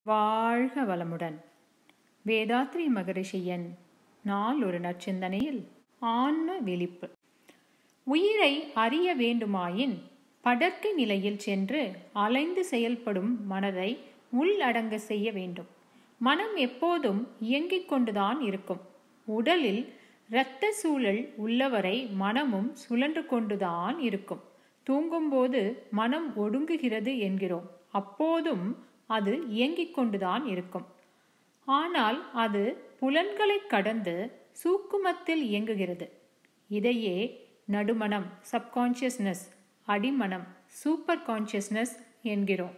வாழ்க வளமுடன் வேதாத்ரி மகரிஷியன் நாள் ஒரு நற்சிந்தனையில் ஆன்ம விழிப்பு உயிரை அறிய வேண்டுமாயின் படர்க்கை நிலையில் சென்று அலைந்து செயல்படும் மனதை உள்ளடங்க செய்ய வேண்டும் மனம் எப்போதும் இயங்கிக் கொண்டுதான் இருக்கும் உடலில் இரத்த சூழல் உள்ளவரை மனமும் சுழன்று கொண்டுதான் இருக்கும் தூங்கும்போது மனம் ஒடுங்குகிறது என்கிறோம் அப்போதும் அது இயங்கிக் கொண்டுதான் இருக்கும் ஆனால் அது புலன்களை கடந்து சூக்குமத்தில் இயங்குகிறது இதையே நடுமனம் சப்கான்ஷியஸ்னஸ் அடிமனம் சூப்பர் கான்ஷியஸ்னஸ் என்கிறோம்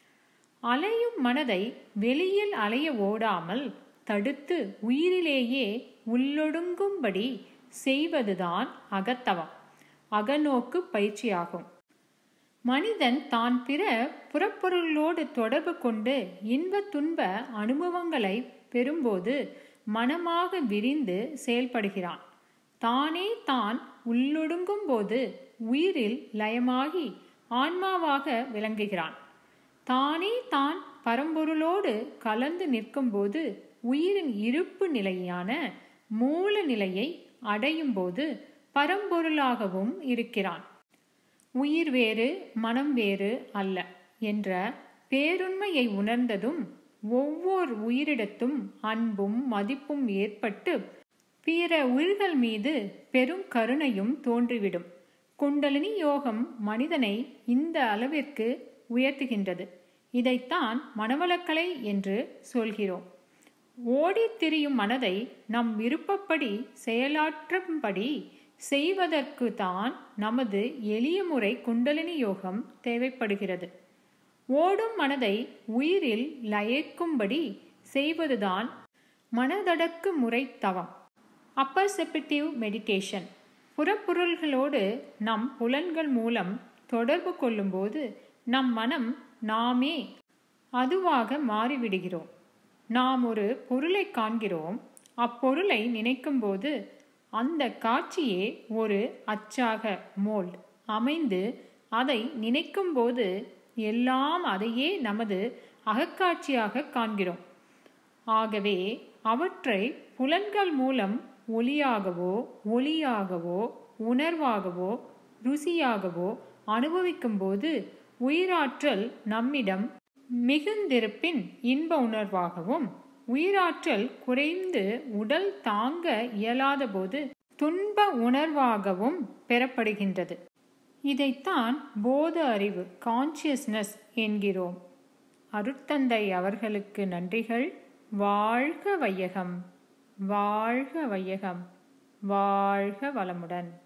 அலையும் மனதை வெளியில் அலைய ஓடாமல் தடுத்து உயிரிலேயே உள்ளொடுங்கும்படி செய்வதுதான் அகத்தவம் அகநோக்கு பயிற்சியாகும் மனிதன் தான் பிற புறப்பொருளோடு தொடர்பு கொண்டு இன்ப துன்ப அனுபவங்களை பெறும்போது மனமாக விரிந்து செயல்படுகிறான் தானே தான் உள்ளொடுங்கும் போது உயிரில் லயமாகி ஆன்மாவாக விளங்குகிறான் தானே தான் பரம்பொருளோடு கலந்து நிற்கும்போது உயிரின் இருப்பு நிலையான மூல நிலையை அடையும் போது பரம்பொருளாகவும் இருக்கிறான் உயிர் வேறு மனம் வேறு அல்ல என்ற பேருண்மையை உணர்ந்ததும் ஒவ்வொரு உயிரிடத்தும் அன்பும் மதிப்பும் ஏற்பட்டு பிற உயிர்கள் மீது பெரும் கருணையும் தோன்றிவிடும் குண்டலினி யோகம் மனிதனை இந்த அளவிற்கு உயர்த்துகின்றது இதைத்தான் மனவளக்கலை என்று சொல்கிறோம் ஓடித் திரியும் மனதை நம் விருப்பப்படி செயலாற்றும்படி செய்வதற்கு தான் நமது எளிய முறை குண்டலினி யோகம் தேவைப்படுகிறது ஓடும் மனதை உயிரில் லயிக்கும்படி செய்வதுதான் மனதடக்கு முறை தவம் அப்பர்செப்டிவ் மெடிடேஷன் புறப்பொருள்களோடு நம் புலன்கள் மூலம் தொடர்பு கொள்ளும்போது நம் மனம் நாமே அதுவாக மாறிவிடுகிறோம் நாம் ஒரு பொருளை காண்கிறோம் அப்பொருளை நினைக்கும்போது அந்த காட்சியே ஒரு அச்சாக மோல்ட் அமைந்து அதை நினைக்கும்போது எல்லாம் அதையே நமது அகக்காட்சியாக காண்கிறோம் ஆகவே அவற்றை புலன்கள் மூலம் ஒளியாகவோ ஒளியாகவோ உணர்வாகவோ ருசியாகவோ அனுபவிக்கும்போது உயிராற்றல் நம்மிடம் மிகுந்திருப்பின் இன்ப உணர்வாகவும் உயிராற்றல் குறைந்து உடல் தாங்க இயலாத போது துன்ப உணர்வாகவும் பெறப்படுகின்றது இதைத்தான் போத அறிவு கான்சியஸ்னஸ் என்கிறோம் அருட்தந்தை அவர்களுக்கு நன்றிகள் வாழ்க வையகம் வாழ்க வையகம் வாழ்க வளமுடன்